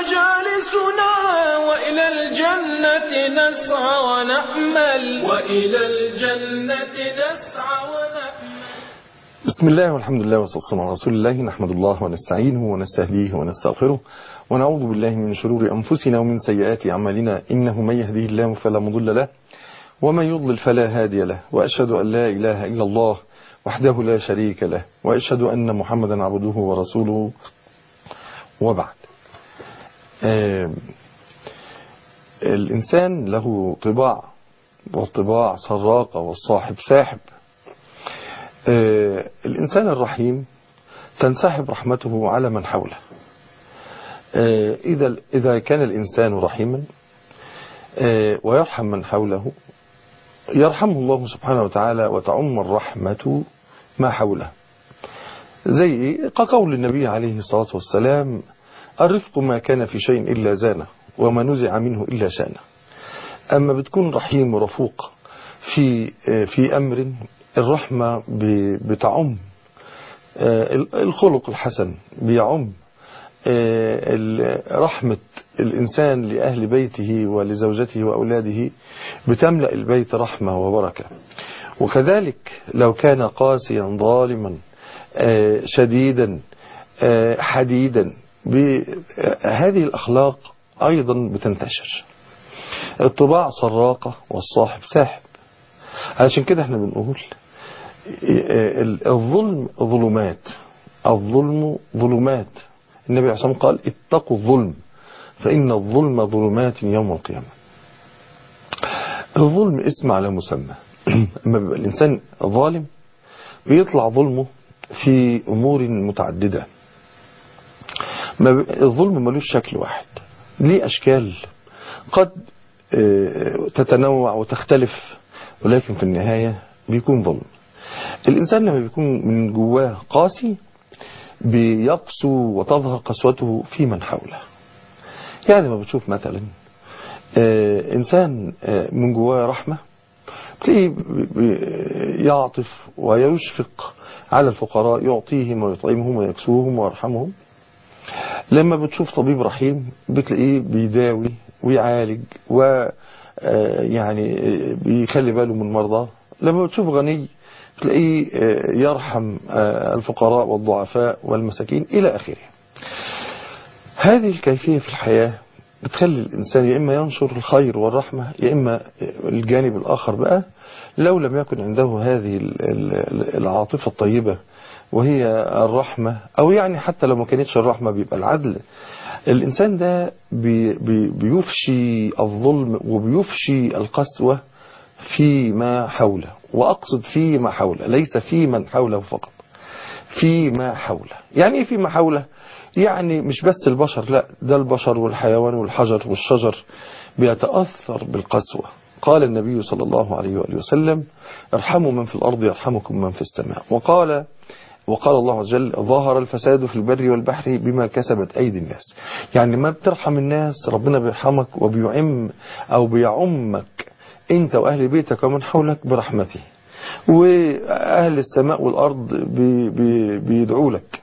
مجالسنا وإلى الجنة نسعى ونأمل وإلى الجنة نسعى ونأمل بسم الله والحمد لله والصلاة والسلام على رسول الله نحمد الله ونستعينه ونستهديه ونستغفره ونعوذ بالله من شرور أنفسنا ومن سيئات أعمالنا إنه من يهديه الله فلا مضل له ومن يضلل فلا هادي له وأشهد أن لا إله إلا الله وحده لا شريك له وأشهد أن محمدا عبده ورسوله وبعد آه الإنسان له طباع والطباع سراقة والصاحب ساحب آه الإنسان الرحيم تنسحب رحمته على من حوله آه إذا إذا كان الإنسان رحيما آه ويرحم من حوله يرحمه الله سبحانه وتعالى وتعم الرحمة ما حوله زي كقول النبي عليه الصلاة والسلام الرفق ما كان في شيء إلا زانه وما نزع منه إلا شانه أما بتكون رحيم ورفوق في في أمر الرحمة بتعم الخلق الحسن بيعم رحمة الإنسان لأهل بيته ولزوجته وأولاده بتملأ البيت رحمة وبركة وكذلك لو كان قاسيا ظالما شديدا حديدا هذه الأخلاق أيضا بتنتشر الطباع سراقة والصاحب ساحب عشان كده احنا بنقول الظلم ظلمات الظلم ظلمات النبي عليه الصلاة والسلام قال اتقوا الظلم فإن الظلم ظلمات يوم القيامة الظلم اسم على مسمى أما بيبقى الإنسان ظالم بيطلع ظلمه في أمور متعددة الظلم ملوش شكل واحد ليه أشكال قد تتنوع وتختلف ولكن في النهاية بيكون ظلم الإنسان لما بيكون من جواه قاسي بيقسو وتظهر قسوته في من حوله يعني ما بتشوف مثلا إنسان من جواه رحمة تلاقيه يعطف ويشفق على الفقراء يعطيهم ويطعمهم ويكسوهم ويرحمهم لما بتشوف طبيب رحيم بتلاقيه بيداوي ويعالج و يعني بيخلي باله من مرضاه لما بتشوف غني تلاقيه يرحم الفقراء والضعفاء والمساكين إلى آخره هذه الكيفية في الحياة بتخلي الإنسان يا إما ينشر الخير والرحمة يا إما الجانب الآخر بقى لو لم يكن عنده هذه العاطفة الطيبة وهي الرحمة أو يعني حتى لو ما كانتش الرحمة بيبقى العدل الإنسان ده بي بي بيفشي الظلم وبيفشي القسوة فيما حوله وأقصد فيما حوله ليس في من حوله فقط فيما حوله يعني إيه فيما حوله يعني مش بس البشر لا ده البشر والحيوان والحجر والشجر بيتأثر بالقسوة قال النبي صلى الله عليه وآله وسلم ارحموا من في الأرض يرحمكم من في السماء وقال وقال الله عز وجل ظهر الفساد في البر والبحر بما كسبت أيدي الناس يعني ما بترحم الناس ربنا بيرحمك وبيعم أو بيعمك انت وأهل بيتك ومن حولك برحمته وأهل السماء والأرض بي بي بيدعوا لك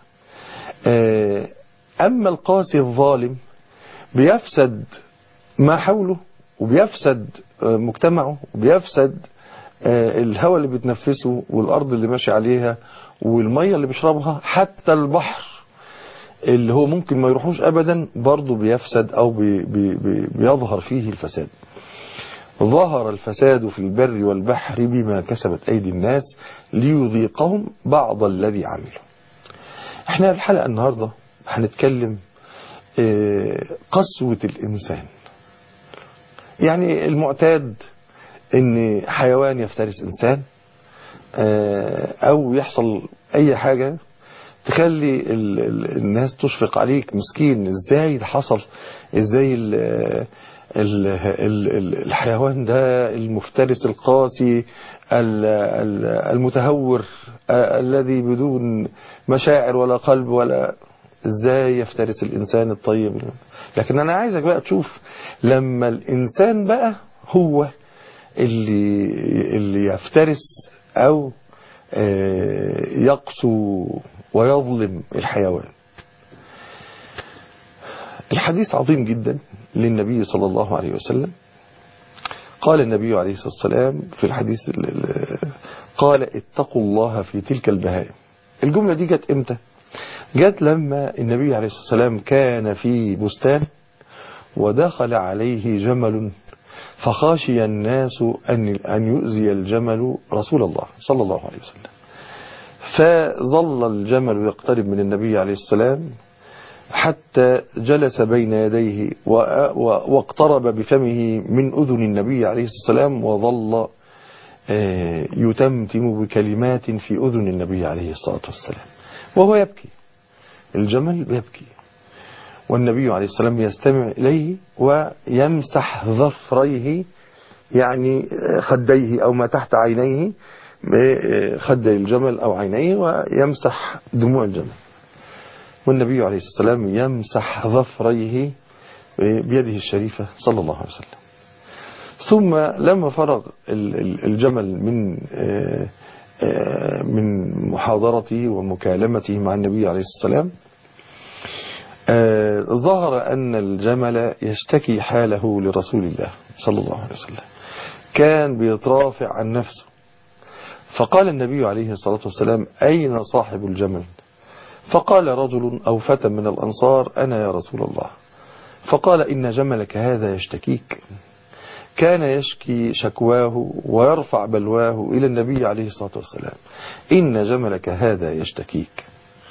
أما القاسي الظالم بيفسد ما حوله وبيفسد مجتمعه وبيفسد الهواء اللي بتنفسه والأرض اللي ماشي عليها والمية اللي بيشربها حتى البحر اللي هو ممكن ما يروحوش أبدا برضه بيفسد أو بي بي بي بيظهر فيه الفساد ظهر الفساد في البر والبحر بما كسبت أيدي الناس ليذيقهم بعض الذي عملوا احنا الحلقة النهاردة هنتكلم قسوة الإنسان يعني المعتاد ان حيوان يفترس إنسان أو يحصل أي حاجة تخلي ال ال الناس تشفق عليك مسكين ازاي ده حصل ازاي ال ال ال الحيوان ده المفترس القاسي المتهور الذي بدون مشاعر ولا قلب ولا ازاي يفترس الانسان الطيب لكن انا عايزك بقى تشوف لما الانسان بقى هو اللي اللي يفترس او يقسو ويظلم الحيوان الحديث عظيم جدا للنبي صلى الله عليه وسلم قال النبي عليه الصلاة والسلام في الحديث قال اتقوا الله في تلك البهائم الجملة دي جت امتى جت لما النبي عليه الصلاة والسلام كان في بستان ودخل عليه جمل فخاشي الناس أن أن يؤذي الجمل رسول الله صلى الله عليه وسلم فظل الجمل يقترب من النبي عليه السلام حتى جلس بين يديه واقترب بفمه من أذن النبي عليه السلام وظل يتمتم بكلمات في أذن النبي عليه الصلاة والسلام وهو يبكي الجمل يبكي والنبي عليه السلام يستمع إليه ويمسح ظفريه يعني خديه أو ما تحت عينيه خدي الجمل أو عينيه ويمسح دموع الجمل والنبي عليه السلام يمسح ظفريه بيده الشريفة صلى الله عليه وسلم ثم لما فرغ الجمل من من محاضرته ومكالمته مع النبي عليه السلام ظهر أن الجمل يشتكي حاله لرسول الله صلى الله عليه وسلم كان بيترافع عن نفسه فقال النبي عليه الصلاة والسلام أين صاحب الجمل فقال رجل أو فتى من الأنصار أنا يا رسول الله فقال إن جملك هذا يشتكيك كان يشكي شكواه ويرفع بلواه إلى النبي عليه الصلاة والسلام إن جملك هذا يشتكيك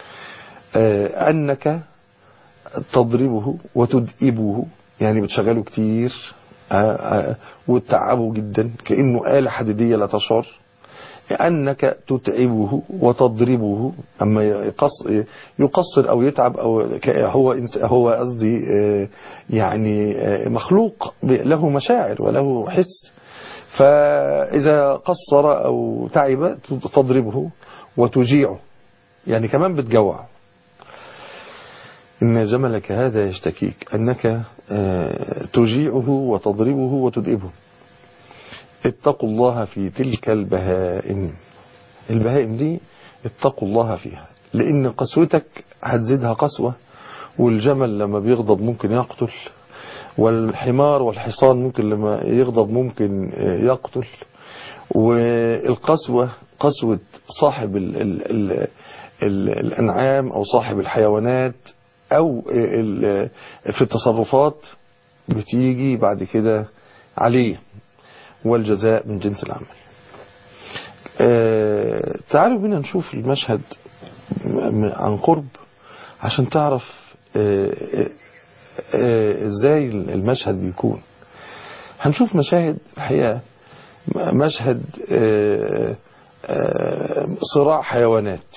أنك تضربه وتدئبه يعني بتشغله كتير وتتعبه جدا كأنه آلة حديدية لا تشعر أنك تتعبه وتضربه أما يقصر أو يتعب أو هو هو قصدي يعني مخلوق له مشاعر وله حس فإذا قصر أو تعب تضربه وتجيعه يعني كمان بتجوع إن جملك هذا يشتكيك أنك تجيعه وتضربه وتدئبه اتقوا الله في تلك البهائم البهائم دي اتقوا الله فيها لأن قسوتك هتزيدها قسوة والجمل لما بيغضب ممكن يقتل والحمار والحصان ممكن لما يغضب ممكن يقتل والقسوة قسوة صاحب ال ال ال ال الأنعام أو صاحب الحيوانات أو في التصرفات بتيجي بعد كده عليه والجزاء من جنس العمل آه تعالوا بينا نشوف المشهد عن قرب عشان تعرف آه آه ازاي المشهد بيكون هنشوف مشاهد الحقيقة مشهد صراع حيوانات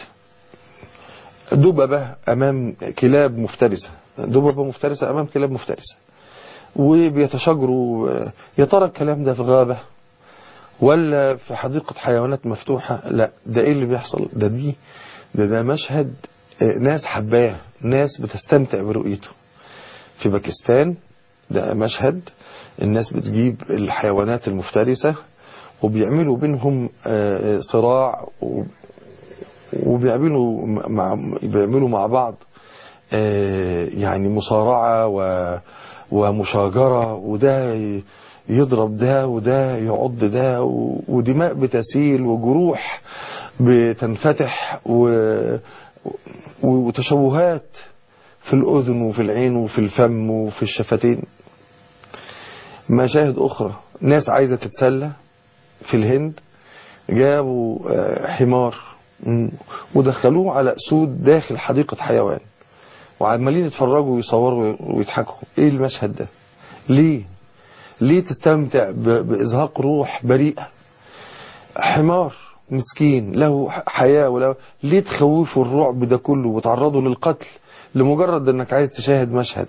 دببة أمام كلاب مفترسة دببة مفترسة أمام كلاب مفترسة وبيتشاجروا يا ترى الكلام ده في غابة ولا في حديقة حيوانات مفتوحة لا ده ايه اللي بيحصل ده دي ده ده مشهد ناس حباه ناس بتستمتع برؤيته في باكستان ده مشهد الناس بتجيب الحيوانات المفترسة وبيعملوا بينهم صراع وبيعملوا مع بيعملوا مع بعض يعني مصارعة و ومشاجرة وده يضرب ده وده يعض ده ودماء بتسيل وجروح بتنفتح وتشوهات في الأذن وفي العين وفي الفم وفي الشفتين مشاهد أخرى ناس عايزة تتسلى في الهند جابوا حمار ودخلوه على أسود داخل حديقة حيوان وعمالين يتفرجوا ويصوروا ويضحكوا ايه المشهد ده ليه ليه تستمتع بإزهاق روح بريئة حمار مسكين له حياة وله ليه تخوفوا الرعب ده كله وتعرضوا للقتل لمجرد انك عايز تشاهد مشهد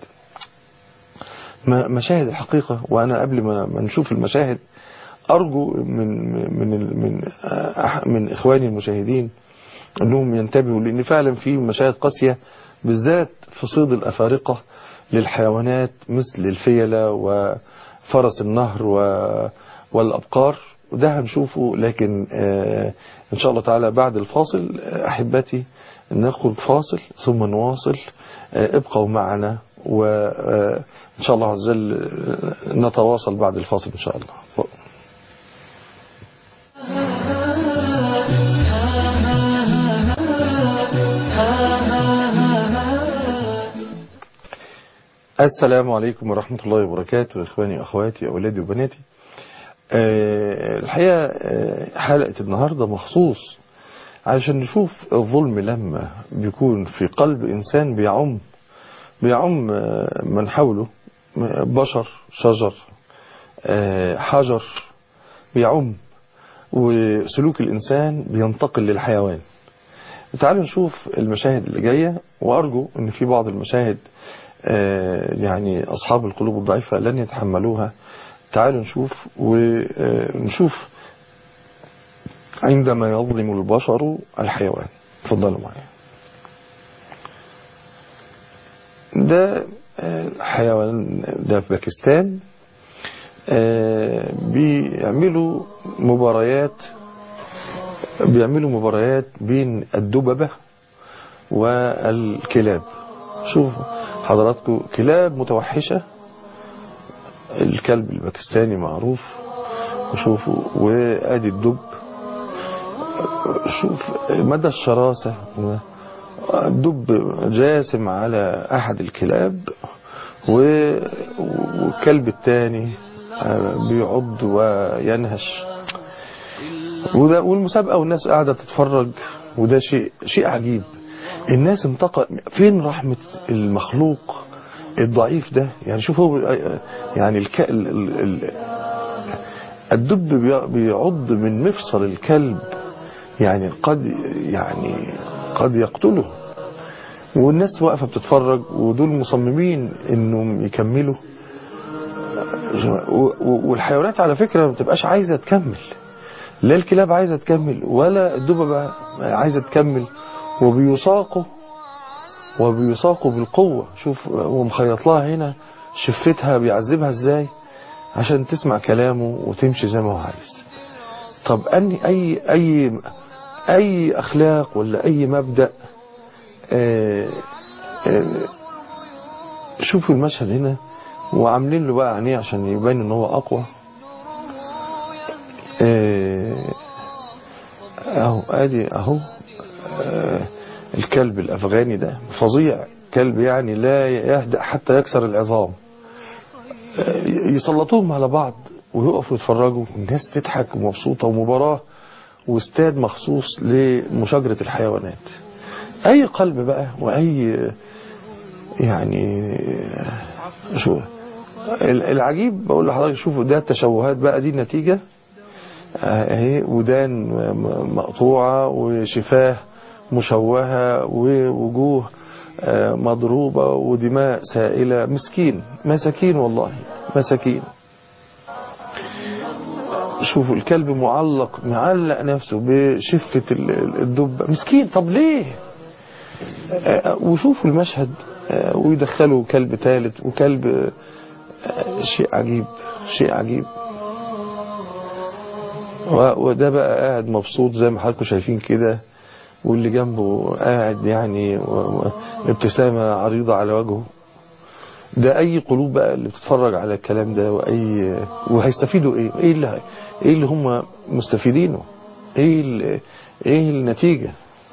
مشاهد الحقيقة وانا قبل ما نشوف المشاهد ارجو من من من من اخواني المشاهدين انهم ينتبهوا لان فعلا في مشاهد قاسية بالذات في صيد الأفارقة للحيوانات مثل الفيلة وفرس النهر والأبقار وده هنشوفه لكن إن شاء الله تعالى بعد الفاصل أحبتي ناخد فاصل ثم نواصل ابقوا معنا وإن شاء الله عز وجل نتواصل بعد الفاصل إن شاء الله السلام عليكم ورحمة الله وبركاته إخواني وأخواتي أولادي وبناتي أه الحقيقة أه حلقة النهاردة مخصوص عشان نشوف الظلم لما بيكون في قلب إنسان بيعم بيعم من حوله بشر شجر أه حجر بيعم وسلوك الإنسان بينتقل للحيوان تعالوا نشوف المشاهد اللي جاية وأرجو أن في بعض المشاهد يعني أصحاب القلوب الضعيفة لن يتحملوها تعالوا نشوف ونشوف عندما يظلم البشر الحيوان تفضلوا معايا ده حيوان ده في باكستان بيعملوا مباريات بيعملوا مباريات بين الدببة والكلاب شوفوا حضراتكم كلاب متوحشة الكلب الباكستاني معروف وشوفوا وادي الدب شوف مدى الشراسة الدب جاسم على احد الكلاب والكلب الثاني بيعض وينهش وده والمسابقة والناس قاعدة تتفرج وده شيء شيء عجيب الناس انتقل فين رحمة المخلوق الضعيف ده يعني شوف هو يعني الك... ال... ال... الدب بيعض من مفصل الكلب يعني قد يعني قد يقتله والناس واقفة بتتفرج ودول مصممين انهم يكملوا والحيوانات على فكرة ما بتبقاش عايزة تكمل لا الكلاب عايزة تكمل ولا الدببة عايزة تكمل وبيساقوا وبيساقوا بالقوة شوف هو مخيط لها هنا شفتها بيعذبها ازاي عشان تسمع كلامه وتمشي زي ما هو عايز طب أني أي أي أي أخلاق ولا أي مبدأ آآ آآ شوفوا المشهد هنا وعاملين له بقى عينيه عشان يبين ان هو أقوى اهو ادي اهو الكلب الافغاني ده فظيع كلب يعني لا يهدأ حتى يكسر العظام يسلطوهم على بعض ويقفوا يتفرجوا الناس تضحك ومبسوطة ومباراة واستاد مخصوص لمشاجرة الحيوانات اي قلب بقى واي يعني شو العجيب بقول لحضرتك شوفوا ده التشوهات بقى دي النتيجة اهي ودان مقطوعة وشفاه مشوهة ووجوه مضروبة ودماء سائلة مسكين مساكين والله مساكين شوفوا الكلب معلق معلق نفسه بشفة الدب مسكين طب ليه وشوفوا المشهد ويدخلوا كلب ثالث وكلب شيء عجيب شيء عجيب وده بقى قاعد مبسوط زي ما حضراتكم شايفين كده واللي جنبه قاعد يعني ابتسامة عريضة على وجهه ده اي قلوب بقى اللي بتتفرج على الكلام ده واي وهيستفيدوا ايه ايه اللي ايه اللي هم مستفيدينه ايه اللي ايه النتيجة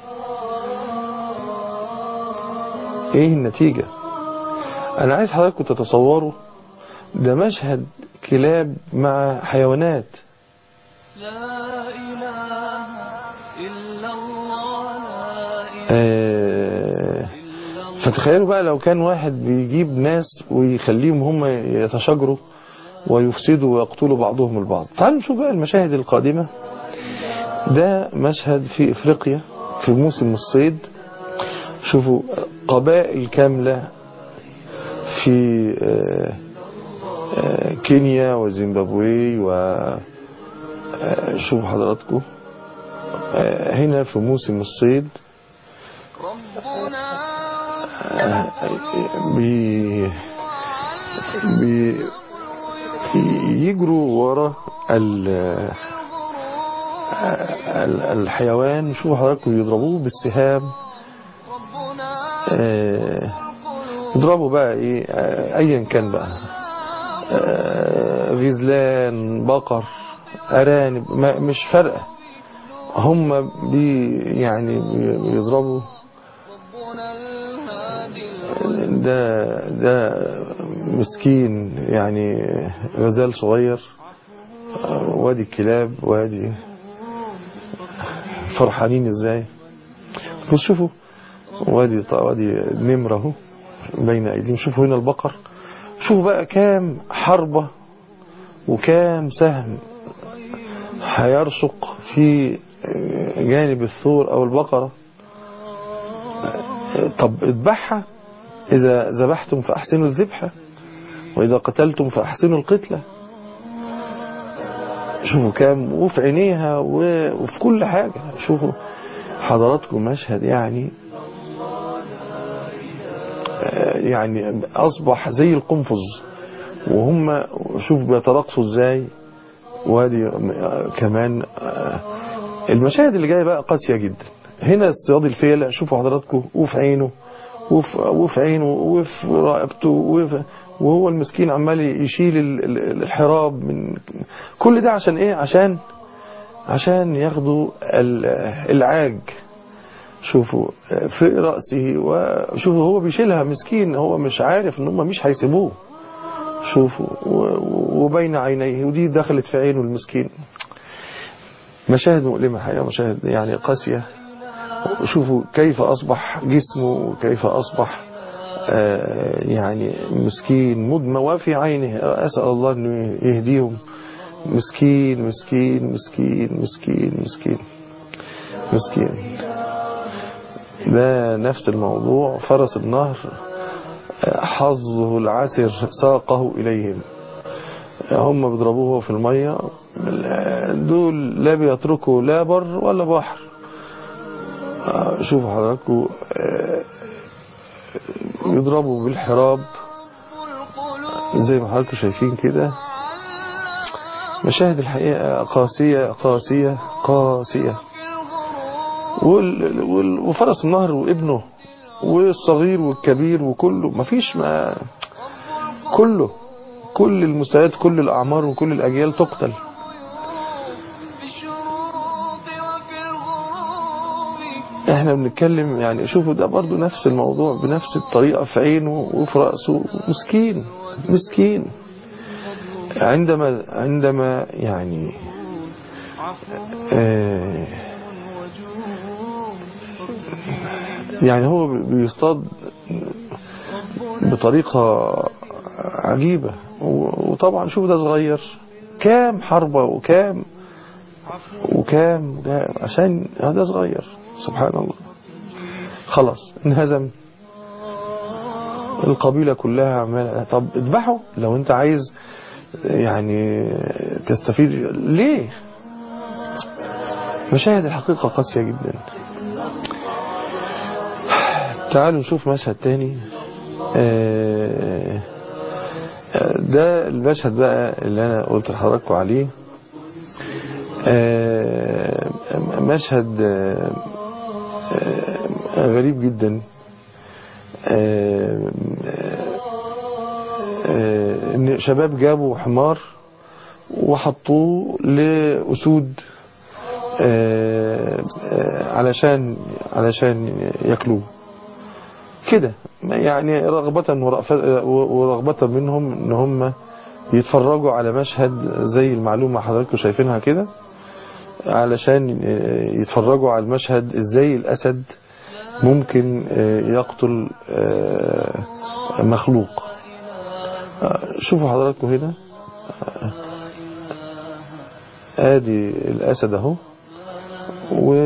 ايه النتيجة انا عايز حضراتكم تتصوروا ده مشهد كلاب مع حيوانات لا إله إلا الله لا إله آه فتخيلوا بقى لو كان واحد بيجيب ناس ويخليهم هم يتشاجروا ويفسدوا ويقتلوا بعضهم البعض تعالوا نشوف بقى المشاهد القادمة ده مشهد في افريقيا في موسم الصيد شوفوا قبائل كاملة في آه آه كينيا وزيمبابوي و شوفوا حضراتكم هنا في موسم الصيد بي بي يجروا ورا الحيوان شوفوا حضراتكم يضربوه بالسهام يضربوا بقى ايه آه، ايا كان بقى آه، غزلان بقر ارانب ما مش فارقه هم بي يعني بي- بيضربوا ربنا الهادي ده ده مسكين يعني غزال صغير آه، وادي الكلاب وادي فرحانين ازاي بص شوفوا وادي ط- وادي نمر اهو بين ايديهم شوفوا هنا البقر شوفوا بقى كام حربة وكام سهم هيرشق في جانب الثور او البقرة طب اذبحها اذا ذبحتم فاحسنوا الذبحة واذا قتلتم فاحسنوا القتلة شوفوا كام وفي عينيها و- وفي كل حاجة شوفوا حضراتكم مشهد يعني آه، يعني أصبح زي القنفذ وهم شوف بيترقصوا ازاي وادي آه، كمان آه، المشاهد اللي جايه بقى قاسية جدا هنا اصطياد الفيلة شوفوا حضراتكم وفي عينه وفي, وفي عينه وفي رقبته وفي وهو المسكين عمال يشيل ال- ال- الحراب من كل ده عشان ايه عشان عشان ياخدوا ال- العاج شوفوا في رأسه وشوفوا هو بيشيلها مسكين هو مش عارف ان هم مش هيسيبوه شوفوا و- وبين عينيه ودي دخلت في عينه المسكين مشاهد مؤلمة حقيقة مشاهد يعني قاسية شوفوا كيف أصبح جسمه وكيف أصبح آه، يعني مسكين مدمى وفي عينه أسأل الله أنه يهديهم مسكين مسكين مسكين مسكين مسكين مسكين ده نفس الموضوع فرس النهر آه، حظه العسر ساقه إليهم هم بيضربوه في المية دول لا بيتركوا لا بر ولا بحر آه، شوفوا حضراتكم آه، يضربوا بالحراب زي ما حضراتكم شايفين كده مشاهد الحقيقة قاسية قاسية قاسية وال... وال... وفرس النهر وابنه والصغير والكبير وكله مفيش ما كله كل المستويات كل الأعمار وكل الأجيال تقتل في الشروق وفي الغروب احنا بنتكلم يعني شوفوا ده برضو نفس الموضوع بنفس الطريقة في عينه وفي رأسه مسكين مسكين عندما عندما يعني آه يعني هو بيصطاد بطريقة عجيبة و- وطبعا شوف ده صغير كام حربة وكام وكام ده عشان هذا صغير سبحان الله خلاص انهزم القبيلة كلها عمالة طب اذبحه لو انت عايز يعني تستفيد ليه مشاهد الحقيقة قاسية جدا تعالوا نشوف مشهد تاني آه، آه، ده المشهد بقى اللي انا قلت لحضراتكم عليه آه، مشهد آه، آه، غريب جدا آه، آه، ان شباب جابوا حمار وحطوه لأسود آه، آه، علشان علشان ياكلوه كده يعني رغبة ورأف- ورغبة منهم ان هم يتفرجوا على مشهد زي المعلومة حضراتكم شايفينها كده علشان يتفرجوا على المشهد ازاي الاسد ممكن يقتل مخلوق شوفوا حضراتكم هنا ادي الاسد اهو و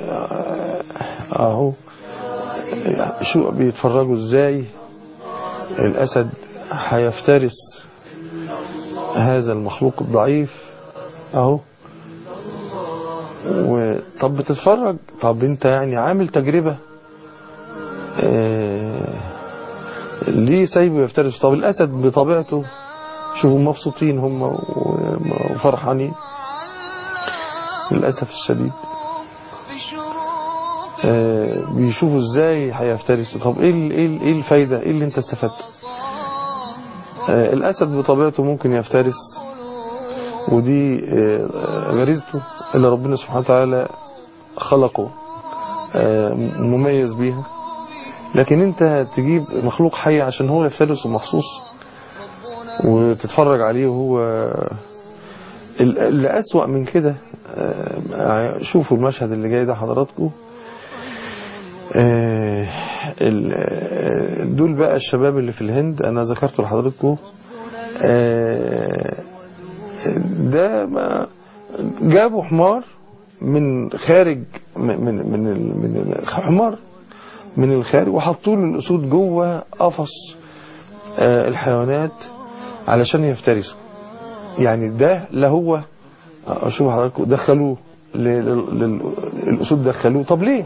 اهو شو بيتفرجوا ازاي الاسد هيفترس هذا المخلوق الضعيف اهو وطب بتتفرج طب انت يعني عامل تجربة اه ليه سايبه يفترس طب الاسد بطبيعته شوفوا مبسوطين هم وفرحانين للأسف الشديد في الشروق آه، بيشوفوا ازاي هيفترسوا طب ايه ال- ايه ال- ايه الفايده ايه اللي انت استفدته آه، الاسد بطبيعته ممكن يفترس ودي آه، غريزته اللي ربنا سبحانه وتعالى خلقه آه، مميز بيها لكن انت تجيب مخلوق حي عشان هو يفترسه مخصوص وتتفرج عليه وهو ال- اللي أسوأ من كده آه، شوفوا المشهد اللي جاي ده حضراتكم آه، ال- آه، دول بقى الشباب اللي في الهند أنا ذكرته لحضراتكم آه، ده ما جابوا حمار من خارج من من من, ال- من ال- حمار من الخارج وحطوا له الأسود جوه قفص آه، الحيوانات علشان يفترسوا يعني ده لا هو شوف حضراتكم دخلوه ل- لل- لل- الأسود دخلوه طب ليه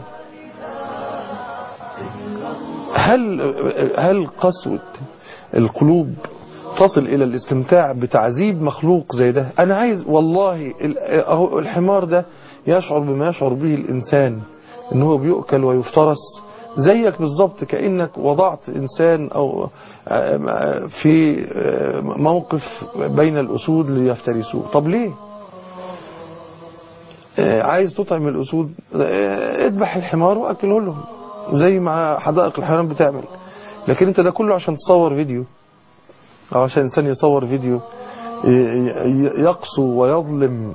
هل هل قسوة القلوب تصل إلى الاستمتاع بتعذيب مخلوق زي ده أنا عايز والله ال- أهو الحمار ده يشعر بما يشعر به الإنسان إن هو بيؤكل ويفترس زيك بالظبط كأنك وضعت إنسان أو في موقف بين الأسود ليفترسوه طب ليه عايز تطعم الأسود اذبح الحمار وأكله لهم زي ما حدائق الحيوان بتعمل لكن انت ده كله عشان تصور فيديو او عشان انسان يصور فيديو ي- ي- يقسو ويظلم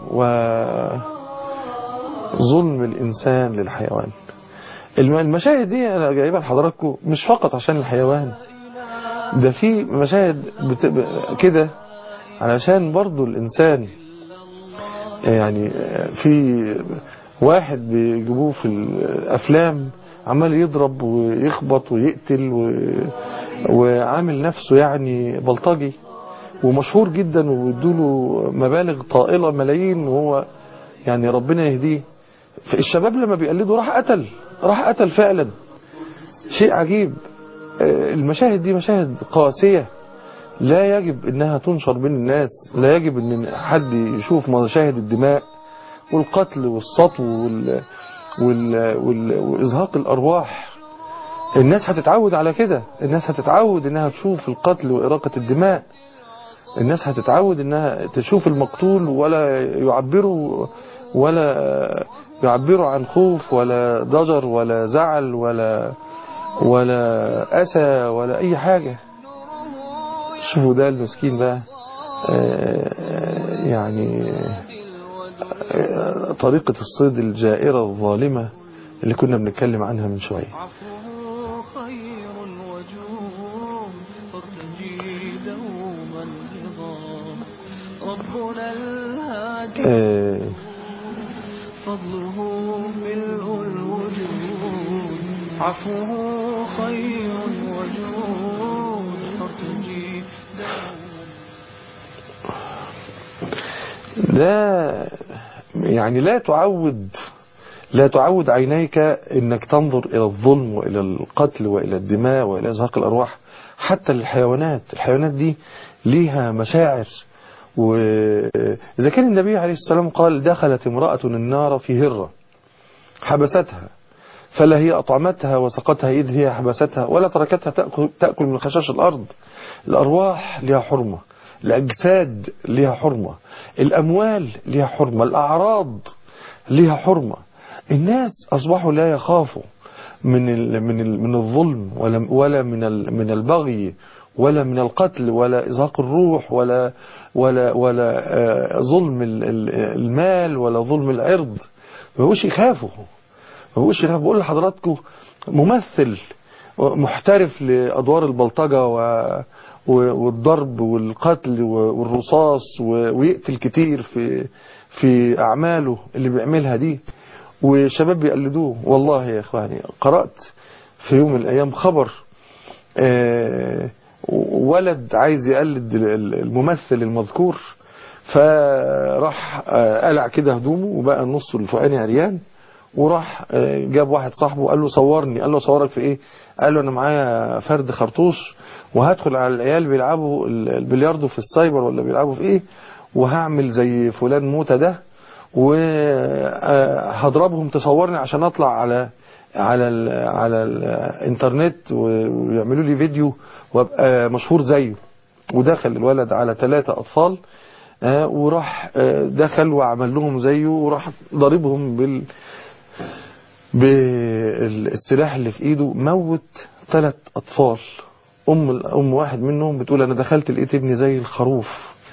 وظلم الإنسان للحيوان الم- المشاهد دي أنا جايبها لحضراتكم مش فقط عشان الحيوان ده في مشاهد بت... ب- كده علشان برضو الإنسان يعني في واحد بيجيبوه في الأفلام عمال يضرب ويخبط ويقتل و... وعامل نفسه يعني بلطجي ومشهور جدا وبيدوله مبالغ طائلة ملايين وهو يعني ربنا يهديه الشباب لما بيقلدوا راح قتل راح قتل فعلا شيء عجيب آه، المشاهد دي مشاهد قاسية لا يجب انها تنشر بين الناس لا يجب ان حد يشوف مشاهد الدماء والقتل والسطو وال... وال... وال... وإزهاق الأرواح الناس هتتعود على كده الناس هتتعود انها تشوف القتل وإراقة الدماء الناس هتتعود انها تشوف المقتول ولا يعبروا ولا يعبروا عن خوف ولا ضجر ولا زعل ولا ولا أسى ولا أي حاجة شوفوا ده المسكين بقى آه، يعني آه، طريقة الصيد الجائرة الظالمة اللي كنا بنتكلم عنها من شوية عفوه خير وجود فارتجي دوما رضا ربنا الهادي آه، فضله ملء الوجود عفوه خير وجود فارتجي دوما لا يعني لا تعود لا تعود عينيك انك تنظر الى الظلم والى القتل والى الدماء والى ازهاق الارواح حتى للحيوانات الحيوانات دي ليها مشاعر وإذا كان النبي عليه السلام قال دخلت امرأة النار في هرة حبستها فلا هي أطعمتها وسقتها إذ هي حبستها ولا تركتها تأكل, تأكل من خشاش الأرض الأرواح لها حرمة الأجساد لها حرمة الأموال لها حرمة الأعراض لها حرمة الناس أصبحوا لا يخافوا من ال من ال من الظلم ولا ولا من ال من البغي ولا من القتل ولا إزهاق الروح ولا ولا ولا آه، ظلم ال- ال- المال ولا ظلم العرض ما بقوش يخافوا ما بقوش يخافوا بقول لحضراتكم ممثل محترف لأدوار البلطجة و و- والضرب والقتل و- والرصاص و- ويقتل كتير في في أعماله اللي بيعملها دي وشباب بيقلدوه والله يا إخواني قرأت في يوم من الأيام خبر آه، ولد عايز يقلد ال- الممثل المذكور فراح آه، قلع كده هدومه وبقى النص الفوقاني عريان وراح آه، جاب واحد صاحبه قال له صورني قال له صورك في ايه قال له انا معايا فرد خرطوش وهدخل على العيال بيلعبوا ال- البلياردو في السايبر ولا بيلعبوا في ايه وهعمل زي فلان موتى ده وهضربهم تصورني عشان اطلع على على ال على الانترنت ويعملوا لي فيديو وابقى مشهور زيه ودخل الولد على ثلاثة أطفال آه، وراح آه، دخل وعمل لهم زيه وراح ضربهم بال بالسلاح اللي في ايده موت ثلاث اطفال ام ام واحد منهم بتقول انا دخلت لقيت ابني زي الخروف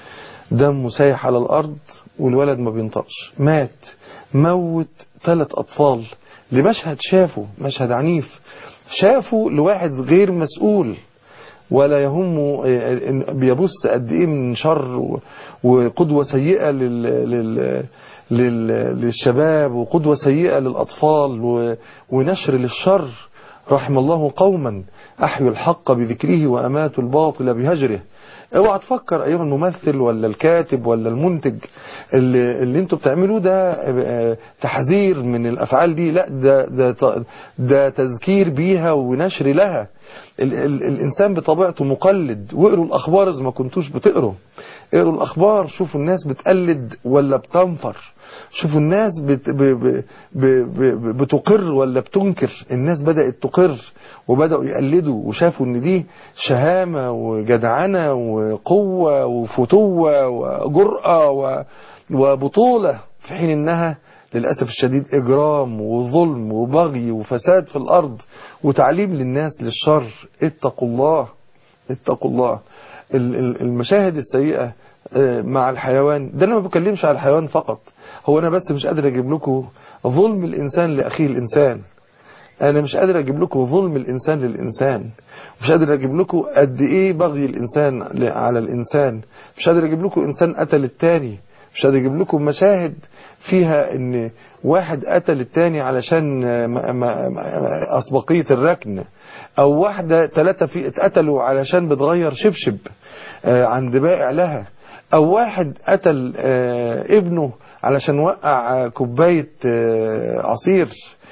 دمه سايح على الارض والولد ما بينطقش مات موت ثلاث اطفال لمشهد شافه مشهد عنيف شافه لواحد غير مسؤول ولا يهمه إن بيبص قد ايه من شر و- وقدوة سيئة لل لل لل للشباب وقدوة سيئة للأطفال و- ونشر للشر رحم الله قوما أحيوا الحق بذكره وأماتوا الباطل بهجره اوعى تفكر ايها الممثل ولا الكاتب ولا المنتج اللي, اللي انتوا بتعملوه ده آه، تحذير من الافعال دي لا ده ده ت- ده تذكير بيها ونشر لها ال ال الانسان بطبيعته مقلد واقروا الاخبار اذا ما كنتوش بتقروا اقروا الاخبار شوفوا الناس بتقلد ولا بتنفر شوفوا الناس بت ب ب ب ب بتقر ولا بتنكر الناس بدأت تقر وبدأوا يقلدوا وشافوا ان دي شهامة وجدعنة وقوة وفتوة وجرأة و- وبطولة في حين انها للأسف الشديد إجرام وظلم وبغي وفساد في الأرض وتعليم للناس للشر اتقوا الله اتقوا الله ال- ال- المشاهد السيئة آه، مع الحيوان ده انا ما بكلمش على الحيوان فقط هو انا بس مش قادر اجيب لكم ظلم الانسان لاخيه الانسان انا مش قادر اجيب لكم ظلم الانسان للانسان مش قادر اجيب لكم قد ايه بغي الانسان ل- على الانسان مش قادر اجيب لكم انسان قتل التاني مش قادر اجيب لكم مشاهد فيها ان واحد قتل التاني علشان آه، ما- ما- ما- اسبقية الركن او واحدة ثلاثة في اتقتلوا علشان بتغير شبشب آه، عند بائع لها او واحد قتل آه، ابنه علشان وقع آه، كوباية آه، عصير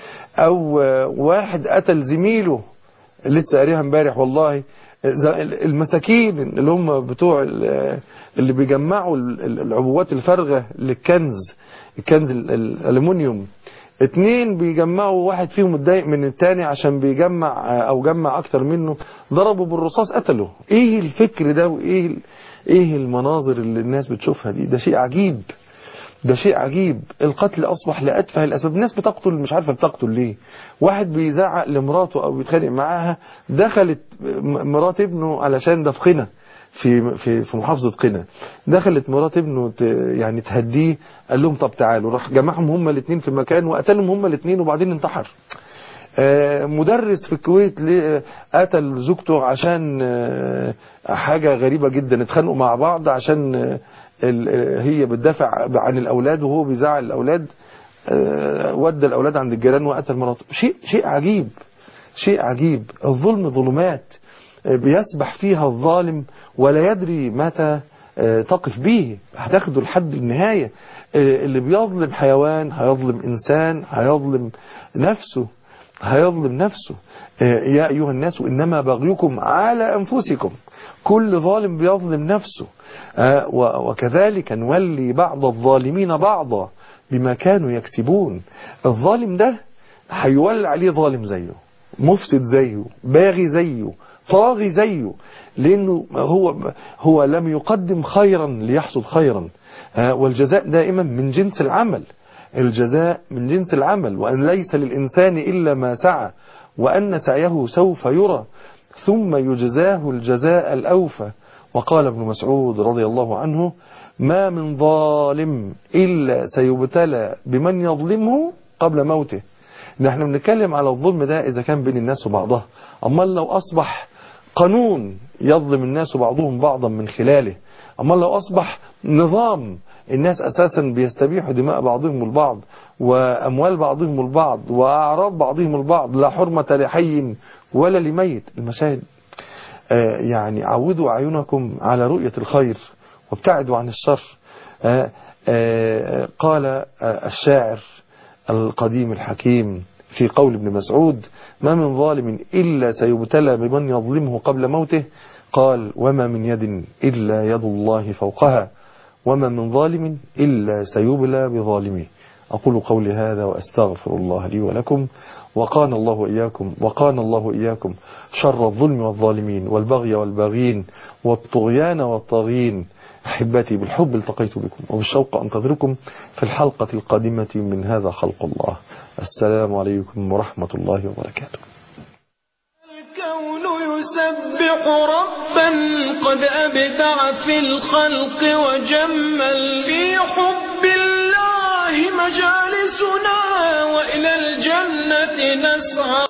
او آه، واحد قتل زميله لسه قاريها امبارح والله ز- المساكين اللي هم بتوع ال- اللي بيجمعوا ال- ال- العبوات الفارغة للكنز الكنز ال- ال- الالومنيوم اتنين بيجمعوا واحد فيهم اتضايق من التاني عشان بيجمع او جمع اكتر منه ضربوا بالرصاص قتله ايه الفكر ده وايه ال- ايه المناظر اللي الناس بتشوفها دي ده شيء عجيب ده شيء عجيب القتل اصبح لاتفه الاسباب الناس بتقتل مش عارفه بتقتل ليه واحد بيزعق لمراته او بيتخانق معاها دخلت م- مرات ابنه علشان ده في قنا في في في محافظه قنا دخلت مرات ابنه ت- يعني تهديه قال لهم طب تعالوا راح جمعهم هما الاثنين في مكان وقتلهم هما الاثنين وبعدين انتحر آه، مدرس في الكويت ليه- قتل زوجته عشان آه، حاجة غريبة جدا اتخانقوا مع بعض عشان آه، ال- آه، هي بتدافع عن الأولاد وهو بيزعل الأولاد آه، ودى الأولاد عند الجيران وقتل مراته شيء شيء عجيب شيء عجيب الظلم ظلمات آه، بيسبح فيها الظالم ولا يدري متى آه، تقف به هتاخده لحد النهاية آه، اللي بيظلم حيوان هيظلم إنسان هيظلم نفسه هيظلم نفسه آه، يا أيها الناس إنما بغيكم على أنفسكم كل ظالم بيظلم نفسه آه، و- وكذلك نولي بعض الظالمين بعضا بما كانوا يكسبون الظالم ده هيولى عليه ظالم زيه مفسد زيه باغي زيه طاغي زيه لأنه هو هو لم يقدم خيرا ليحصد خيرا آه، والجزاء دائما من جنس العمل الجزاء من جنس العمل وأن ليس للإنسان إلا ما سعى وأن سعيه سوف يرى ثم يجزاه الجزاء الأوفى وقال ابن مسعود رضي الله عنه ما من ظالم إلا سيبتلى بمن يظلمه قبل موته نحن بنتكلم على الظلم ده إذا كان بين الناس وبعضها أما لو أصبح قانون يظلم الناس بعضهم بعضا من خلاله أما لو أصبح نظام الناس أساسا بيستبيحوا دماء بعضهم البعض وأموال بعضهم البعض وأعراض بعضهم البعض لا حرمة لحي ولا لميت المشاهد آه، يعني عودوا أعينكم على رؤية الخير وابتعدوا عن الشر آه، آه، قال آه، الشاعر القديم الحكيم في قول ابن مسعود ما من ظالم إلا سيبتلى بمن يظلمه قبل موته قال وما من يد إلا يد الله فوقها وما من ظالم إلا سيبلى بظالمه أقول قولي هذا وأستغفر الله لي ولكم وقانا الله وإياكم وقانا الله وإياكم شر الظلم والظالمين والبغي والباغين والطغيان والطاغين أحبتي بالحب التقيت بكم وبالشوق أنتظركم في الحلقة القادمة من هذا خلق الله السلام عليكم ورحمة الله وبركاته الكون يسبح ربا قد أبدع في الخلق وجمل في حب الله مجالسنا وإلى الجنة نسعى